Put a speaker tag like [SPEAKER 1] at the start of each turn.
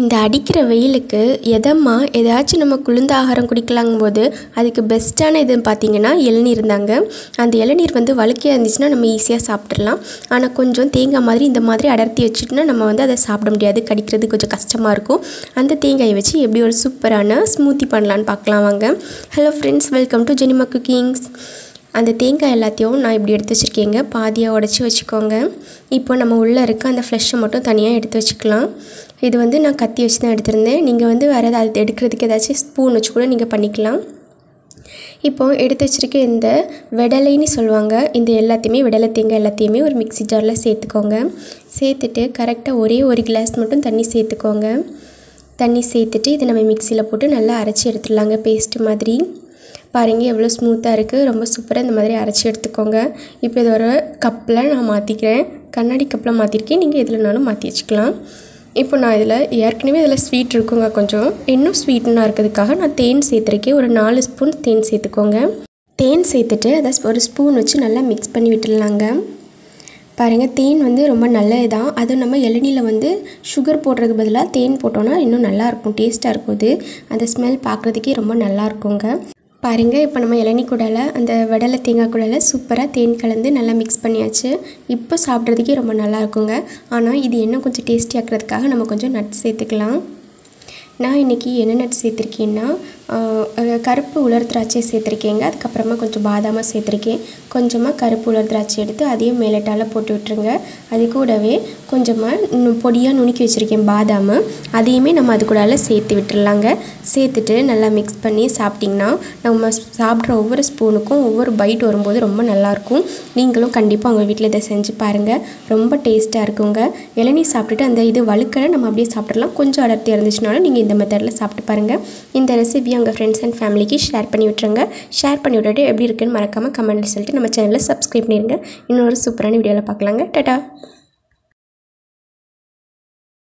[SPEAKER 1] இந்த அடிக்கிற வெயிலுக்கு எதமாக ஏதாச்சும் நம்ம குளிர்ந்த ஆகாரம் குடிக்கலாங்கும் போது அதுக்கு பெஸ்ட்டான இதுன்னு பார்த்தீங்கன்னா இளநீர் தாங்க அந்த இளநீர் வந்து வழுக்கையாக இருந்துச்சுன்னா நம்ம ஈஸியாக சாப்பிட்றலாம் ஆனால் கொஞ்சம் தேங்காய் மாதிரி இந்த மாதிரி அடர்த்தி வச்சுட்டுனா நம்ம வந்து அதை சாப்பிட முடியாது கடிக்கிறது கொஞ்சம் கஷ்டமாக இருக்கும் அந்த தேங்காயை வச்சு எப்படி ஒரு சூப்பரான ஸ்மூத்தி பண்ணலான்னு பார்க்கலாம் வாங்க hello friends welcome to Jenima cookings அந்த தேங்காய் எல்லாத்தையும் நான் இப்படி எடுத்து வச்சுருக்கேங்க பாதியாக உடச்சி வச்சுக்கோங்க இப்போ நம்ம உள்ளே இருக்க அந்த ஃப்ளெஷ்ஷை மட்டும் தனியாக எடுத்து வச்சுக்கலாம் இது வந்து நான் கத்தி வச்சு தான் எடுத்திருந்தேன் நீங்கள் வந்து வேறு ஏதாவது எடுக்கிறதுக்கு ஏதாச்சும் ஸ்பூன் வச்சு கூட நீங்கள் பண்ணிக்கலாம் இப்போ எடுத்து வச்சுருக்க இந்த வெடலைன்னு சொல்லுவாங்க இந்த எல்லாத்தையுமே வெடலை தேங்காய் எல்லாத்தையுமே ஒரு மிக்ஸி ஜாரில் சேர்த்துக்கோங்க சேர்த்துட்டு கரெக்டாக ஒரே ஒரு கிளாஸ் மட்டும் தண்ணி சேர்த்துக்கோங்க தண்ணி சேர்த்துட்டு இதை நம்ம மிக்சியில் போட்டு நல்லா அரைச்சி எடுத்துடலாங்க பேஸ்ட்டு மாதிரி பாருங்கள் எவ்வளோ ஸ்மூத்தாக இருக்குது ரொம்ப சூப்பராக இந்த மாதிரி அரைச்சி எடுத்துக்கோங்க இப்போ இது ஒரு கப்பில் நான் மாற்றிக்கிறேன் கண்ணாடி கப்பில் மாற்றிருக்கேன் நீங்கள் எதுலனாலும் மாற்றி வச்சுக்கலாம் இப்போ நான் இதில் ஏற்கனவே இதில் ஸ்வீட் இருக்குங்க கொஞ்சம் இன்னும் ஸ்வீட்னா இருக்கிறதுக்காக நான் தேன் சேர்த்துருக்கேன் ஒரு நாலு ஸ்பூன் தேன் சேர்த்துக்கோங்க தேன் சேர்த்துட்டு அதை ஒரு ஸ்பூன் வச்சு நல்லா மிக்ஸ் பண்ணி விட்டுடலாங்க பாருங்கள் தேன் வந்து ரொம்ப நல்லது தான் அதுவும் நம்ம இளநியில் வந்து சுகர் போடுறதுக்கு பதிலாக தேன் போட்டோன்னா இன்னும் நல்லாயிருக்கும் டேஸ்ட்டாக இருக்கும் இது அந்த ஸ்மெல் பார்க்குறதுக்கே ரொம்ப நல்லா இருக்குங்க பாருங்கள் இப்போ நம்ம இளநீ கூடல அந்த வடலை தேங்காய் கூடல சூப்பராக தேன் கலந்து நல்லா மிக்ஸ் பண்ணியாச்சு இப்போ சாப்பிட்றதுக்கே ரொம்ப நல்லா இருக்குங்க ஆனால் இது இன்னும் கொஞ்சம் டேஸ்டி ஆக்கிறதுக்காக நம்ம கொஞ்சம் நட்ஸ் சேர்த்துக்கலாம் நான் இன்றைக்கி என்ன நட்ஸ் சேர்த்துருக்கேன்னா கருப்பு உலர் திராட்சை சேர்த்துருக்கேங்க அதுக்கப்புறமா கொஞ்சம் பாதாமாக சேர்த்துருக்கேன் கொஞ்சமாக கருப்பு உலர் திராட்சை எடுத்து அதையும் மேலட்டால் போட்டு விட்டுருங்க அது கூடவே கொஞ்சமாக பொடியாக நுணுக்கி வச்சுருக்கேன் பாதாம் அதையுமே நம்ம அது கூடால சேர்த்து விட்டுறலாங்க சேர்த்துட்டு நல்லா மிக்ஸ் பண்ணி சாப்பிட்டிங்கன்னா நம்ம சாப்பிட்ற ஒவ்வொரு ஸ்பூனுக்கும் ஒவ்வொரு பைட் வரும்போது ரொம்ப நல்லாயிருக்கும் நீங்களும் கண்டிப்பாக உங்கள் வீட்டில் இதை செஞ்சு பாருங்கள் ரொம்ப டேஸ்ட்டாக இருக்குங்க இளநீ சாப்பிட்டுட்டு அந்த இது வழுக்கலை நம்ம அப்படியே சாப்பிட்றலாம் கொஞ்சம் அடர்த்தி இருந்துச்சுனாலும் நீங்கள் இந்த மெத்தடில் சாப்பிட்டு பாருங்கள் இந்த ரெசிபி உங்கள் ஃப்ரெண்ட்ஸ் அண்ட் ஃபேமிலிக்கு ஷேர் பண்ணி விட்ருங்க ஷேர் பண்ணி விட்டுட்டு எப்படி இருக்குன்னு மறக்காமல் கமெண்ட்டில் சொல்லிட்டு நம்ம சேனலில் சப்ஸ்கிரைப் பண்ணிடுங்க இன்னொரு சூப்பரான வீடியோவில் பார்க்கலாங்க டாட்டா